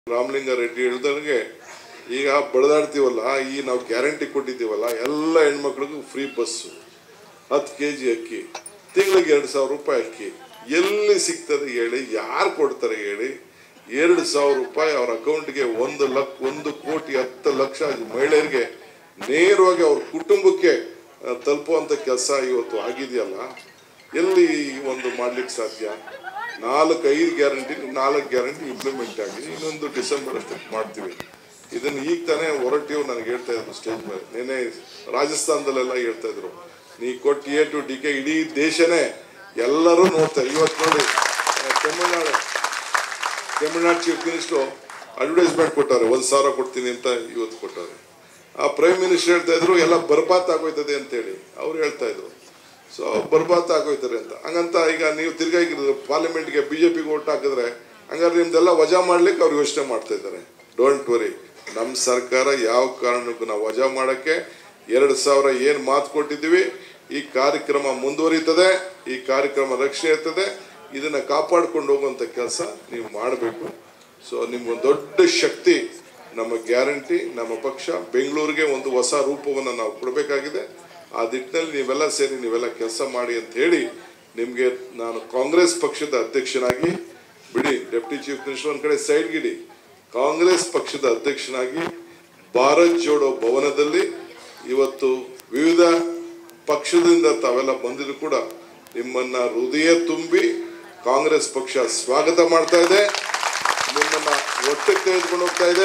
ರಾಮಲಿಂಗಾರೆಡ್ಡಿ ಹೇಳ್ದಂಗೆ ಈಗ ಬಡದಾಡ್ತೀವಲ್ಲ ಈ ನಾವು ಗ್ಯಾರಂಟಿ ಕೊಟ್ಟಿದ್ದೀವಲ್ಲ ಎಲ್ಲ ಹೆಣ್ಮಕ್ಳಿಗೂ ಫ್ರೀ ಬಸ್ಸು ಹತ್ತು ಕೆ ಜಿ ಅಕ್ಕಿ ತಿಂಗಳಿಗೆ ಎರಡು ಸಾವಿರ ರೂಪಾಯಿ ಅಕ್ಕಿ ಎಲ್ಲಿ ಸಿಗ್ತದೆ ಹೇಳಿ ಯಾರು ಕೊಡ್ತಾರೆ ಹೇಳಿ ಎರಡು ಸಾವಿರ ರೂಪಾಯಿ ಅವ್ರ ಅಕೌಂಟ್ಗೆ ಒಂದು ಲಕ್ಷ ಒಂದು ಕೋಟಿ ಹತ್ತು ಲಕ್ಷ ಮಹಿಳೆಯರಿಗೆ ನೇರವಾಗಿ ಅವ್ರ ಕುಟುಂಬಕ್ಕೆ ಆ, ತಲುಪುವಂಥ ಕೆಲಸ ಇವತ್ತು ಆಗಿದೆಯಲ್ಲ ಎಲ್ಲಿ ಒಂದು ಮಾಡ್ಲಿಕ್ಕೆ ಸಾಧ್ಯ ನಾಲ್ಕು ಐದು ಗ್ಯಾರಂಟಿ ನಾಲ್ಕು ಗ್ಯಾರಂಟಿ ಇಂಪ್ಲಿಮೆಂಟ್ ಆಗಿದೆ ಇನ್ನೊಂದು ಡಿಸೆಂಬರ್ ಅಷ್ಟಕ್ಕೆ ಮಾಡ್ತೀವಿ ಇದನ್ನ ಈಗ ತಾನೇ ಹೊರಟಿವ್ ನನಗೆ ಹೇಳ್ತಾ ಇದ್ರು ಸ್ಟೇಜ್ ಮೇಲೆ ನೆನೆ ರಾಜಸ್ಥಾನದಲ್ಲೆಲ್ಲ ಹೇಳ್ತಾ ಇದ್ರು ನೀ ಕೊಟ್ಟು ಎ ಟು ಡಿ ಕೆ ಇಡೀ ದೇಶನೇ ಎಲ್ಲರೂ ನೋಡ್ತಾರೆ ಇವತ್ತು ನೋಡಿ ಆ, Tamil Nadu Tamil Nadu chief minister advertisement ಕೊಟ್ಟಾರೆ ಒಂದು ಸಾವಿರ ಕೊಡ್ತೀನಿ ಅಂತ ಇವತ್ತು ಕೊಟ್ಟಾರೆ ಆ ಪ್ರೈಮ್ ಮಿನಿಸ್ಟರ್ ಹೇಳ್ತಾ ಇದ್ರು ಎಲ್ಲ ಬರ್ಬಾತ್ ಆಗೋಯ್ತದೆ ಅಂತೇಳಿ ಅವ್ರು ಹೇಳ್ತಾ ಇದ್ರು ಸೊ ಬರ್ಬಾತ್ ಆಗೋಯ್ತಾರೆ ಅಂತ ಹಂಗಂತ ಈಗ ನೀವು ತಿರ್ಗಾ ಪಾರ್ಲಿಮೆಂಟ್ಗೆ ಬಿ ಜೆ ಪಿಗೆ ಓಟ್ ಹಾಕಿದ್ರೆ ಹಂಗಾದ್ರೆ ನಿಮ್ದೆಲ್ಲ ವಜಾ ಮಾಡ್ಲಿಕ್ಕೆ ಅವ್ರು ಯೋಚನೆ ಮಾಡ್ತಾ ಇದ್ದಾರೆ ಡೋಂಟ್ ವರಿ ನಮ್ಮ ಸರ್ಕಾರ ಯಾವ ಕಾರಣಕ್ಕೂ ನಾವು ವಜಾ ಮಾಡೋಕ್ಕೆ ಎರಡು ಸಾವಿರ ಏನು ಮಾತು ಕೊಟ್ಟಿದ್ದೀವಿ ಈ ಕಾರ್ಯಕ್ರಮ ಮುಂದುವರಿತದೆ ಈ ಕಾರ್ಯಕ್ರಮ ರಕ್ಷಣೆ ಇರ್ತದೆ ಇದನ್ನ ಕಾಪಾಡ್ಕೊಂಡು ಹೋಗುವಂಥ ಕೆಲಸ ನೀವು ಮಾಡಬೇಕು ಸೊ ನಿಮ್ಗೊಂದು ದೊಡ್ಡ ಶಕ್ತಿ ನಮ್ಮ ಗ್ಯಾರಂಟಿ ನಮ್ಮ ಪಕ್ಷ ಬೆಂಗಳೂರಿಗೆ ಒಂದು ಹೊಸ ರೂಪವನ್ನು ನಾವು ಕೊಡಬೇಕಾಗಿದೆ ಆ ನಿಟ್ಟಿನಲ್ಲಿ ನೀವೆಲ್ಲ ಸೇರಿ ನೀವೆಲ್ಲ ಕೆಲಸ ಮಾಡಿ ಅಂತ ಹೇಳಿ ನಿಮಗೆ ನಾನು ಕಾಂಗ್ರೆಸ್ ಪಕ್ಷದ ಅಧ್ಯಕ್ಷನಾಗಿ ಬಿಡಿ ಡೆಪ್ಟಿ ಚೀಫ್ ಮಿನಿಸ್ಟರ್ ಒಂದು ಕಡೆ ಸೈಡ್ಗಿಡಿ ಕಾಂಗ್ರೆಸ್ ಪಕ್ಷದ ಅಧ್ಯಕ್ಷನಾಗಿ ಭಾರತ್ ಜೋಡೋ ಭವನದಲ್ಲಿ ಇವತ್ತು ವಿವಿಧ ಪಕ್ಷದಿಂದ ತಾವೆಲ್ಲ ಬಂದಿದ್ರು ಕೂಡ ನಿಮ್ಮನ್ನ ಹೃದಯ ತುಂಬಿ ಕಾಂಗ್ರೆಸ್ ಪಕ್ಷ ಸ್ವಾಗತ ಮಾಡ್ತಾ ಇದೆ ನಿಮ್ಮನ್ನ ಒಟ್ಟಿಗೆ ತೆಗೆದುಕೊಂಡು ಹೋಗ್ತಾ ಇದೆ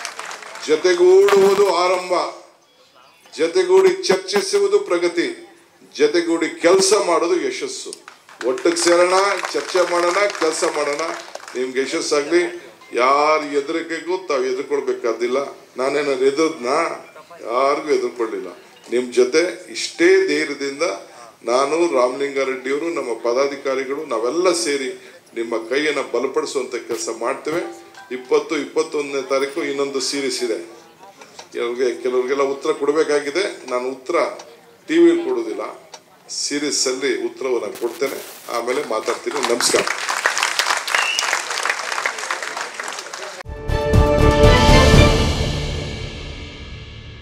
ಜೊತೆಗೂಡುವುದು ಆರಂಭ ಜೊತೆಗೂಡಿ ಚರ್ಚಿಸುವುದು ಪ್ರಗತಿ ಜೊತೆಗೂಡಿ ಕೆಲಸ ಮಾಡೋದು ಯಶಸ್ಸು ಒಟ್ಟಿಗೆ ಸೇರೋಣ ಚರ್ಚೆ ಮಾಡೋಣ ಕೆಲಸ ಮಾಡೋಣ ನಿಮ್ಗೆ ಯಶಸ್ಸಾಗ್ಲಿ ಯಾರ ಎದುರಿಕೆಗೂ ತಾವು ಎದುರ್ಕೊಳ್ಬೇಕಾದಿಲ್ಲ ನಾನೇನಾದ್ರು ಎದುರ್ದ್ನ ಯಾರಿಗೂ ಎದುರ್ಕೊಳ್ಳಿಲ್ಲ ನಿಮ್ಮ ಜೊತೆ ಇಷ್ಟೇ ಧೈರ್ಯದಿಂದ ನಾನು ರಾಮಲಿಂಗಾರೆಡ್ಡಿಯವರು ನಮ್ಮ ಪದಾಧಿಕಾರಿಗಳು ನಾವೆಲ್ಲ ಸೇರಿ ನಿಮ್ಮ ಕೈಯನ್ನು ಬಲಪಡಿಸುವಂಥ ಕೆಲಸ ಮಾಡ್ತೇವೆ ಇಪ್ಪತ್ತು ಇಪ್ಪತ್ತೊಂದನೇ ತಾರೀಕು ಇನ್ನೊಂದು ಸೀರೀಸ್ ಇದೆ ಕೆಲವ್ರಿಗೆ ಕೆಲವ್ರಿಗೆಲ್ಲ ಉತ್ತರ ಕೊಡಬೇಕಾಗಿದೆ ನಾನು ಉತ್ತರ ಟಿ ವಿಲಿ ಕೊಡೋದಿಲ್ಲ ಸೀರೀಸಲ್ಲಿ ಉತ್ತರವನ್ನು ಕೊಡ್ತೇನೆ ಆಮೇಲೆ ಮಾತಾಡ್ತೀನಿ ನಮಸ್ಕಾರ